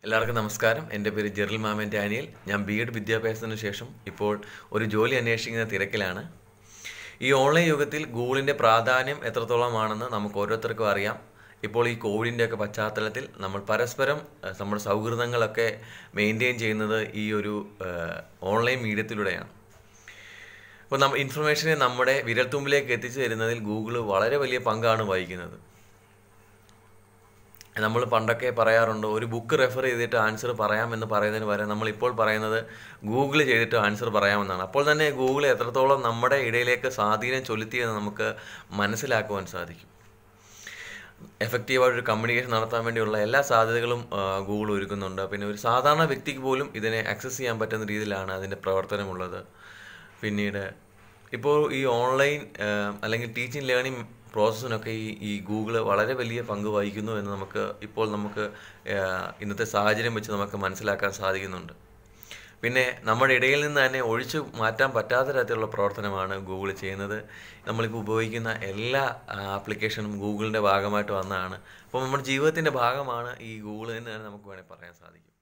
എല്ലാവർക്കും നമസ്കാരം എൻ്റെ പേര് ജെറിൽ മാമൻ ഡാനിയൽ ഞാൻ ബി എഡ് വിദ്യാഭ്യാസത്തിന് ശേഷം ഇപ്പോൾ ഒരു ജോലി അന്വേഷിക്കുന്ന തിരക്കിലാണ് ഈ ഓൺലൈൻ യുഗത്തിൽ ഗൂഗിളിൻ്റെ പ്രാധാന്യം എത്രത്തോളമാണെന്ന് നമുക്ക് ഓരോരുത്തർക്കും അറിയാം ഇപ്പോൾ ഈ കോവിഡിൻ്റെ ഒക്കെ പശ്ചാത്തലത്തിൽ നമ്മൾ പരസ്പരം ഏഹ്, നമ്മുടെ സൗഹൃദങ്ങളൊക്കെ മെയിൻറ്റെയിൻ ചെയ്യുന്നത് ഈ ഒരു ഏഹ്, ഓൺലൈൻ മീഡിയത്തിലൂടെയാണ് അപ്പോൾ നമ്മ ഇൻഫർമേഷനെ നമ്മുടെ വിരൽത്തുമ്പിലേക്ക് എത്തിച്ചു തരുന്നതിൽ ഗൂഗിൾ വളരെ വലിയ പങ്കാണ് വഹിക്കുന്നത് നമ്മൾ പണ്ടൊക്കെ പറയാറുണ്ട് ഒരു ബുക്ക് റെഫർ ചെയ്തിട്ട് ആൻസർ പറയാമെന്ന് പറയുന്നതിന് പകരം നമ്മൾ ഇപ്പോൾ പറയുന്നത് ഗൂഗിൾ ചെയ്തിട്ട് ആൻസർ പറയാമെന്നാണ് അപ്പോൾ തന്നെ ഗൂഗിൾ എത്രത്തോളം നമ്മുടെ ഇടയിലേക്ക് സ്വാധീനം ചെലുത്തിയെന്ന് നമുക്ക് മനസ്സിലാക്കുവാൻ സാധിക്കും എഫക്റ്റീവായിട്ടൊരു കമ്മ്യൂണിക്കേഷൻ നടത്താൻ വേണ്ടിയുള്ള എല്ലാ സാധ്യതകളും ആ, ഗൂഗിൾ ഒരുക്കുന്നുണ്ട് പിന്നെ ഒരു സാധാരണ വ്യക്തിക്ക് പോലും ഇതിനെ ആക്സസ് ചെയ്യാൻ പറ്റുന്ന രീതിയിലാണ് അതിൻ്റെ പ്രവർത്തനമുള്ളത് പിന്നീട് ഇപ്പോൾ ഈ ഓൺലൈൻ ആ, അല്ലെങ്കിൽ ടീച്ചിങ് ലേണിംഗ് പ്രോസസ്സിനൊക്കെ ഈ ഈ ഗൂഗിൾ വളരെ വലിയ പങ്ക് വഹിക്കുന്നു എന്ന് നമുക്ക് ഇപ്പോൾ നമുക്ക് ആ, ഇന്നത്തെ സാഹചര്യം വെച്ച് നമുക്ക് മനസ്സിലാക്കാൻ സാധിക്കുന്നുണ്ട് പിന്നെ നമ്മുടെ ഇടയിൽ നിന്ന് തന്നെ ഒഴിച്ചു മാറ്റാൻ പറ്റാത്ത തരത്തിലുള്ള പ്രവർത്തനമാണ് ഗൂഗിൾ ചെയ്യുന്നത് നമ്മളിപ്പോൾ ഉപയോഗിക്കുന്ന എല്ലാ ആപ്ലിക്കേഷനും ഗൂഗിളിൻ്റെ ഭാഗമായിട്ട് വന്നതാണ് അപ്പോൾ നമ്മുടെ ജീവിതത്തിൻ്റെ ഭാഗമാണ് ഈ ഗൂഗിൾ എന്ന് തന്നെ നമുക്ക് വേണമെങ്കിൽ പറയാൻ സാധിക്കും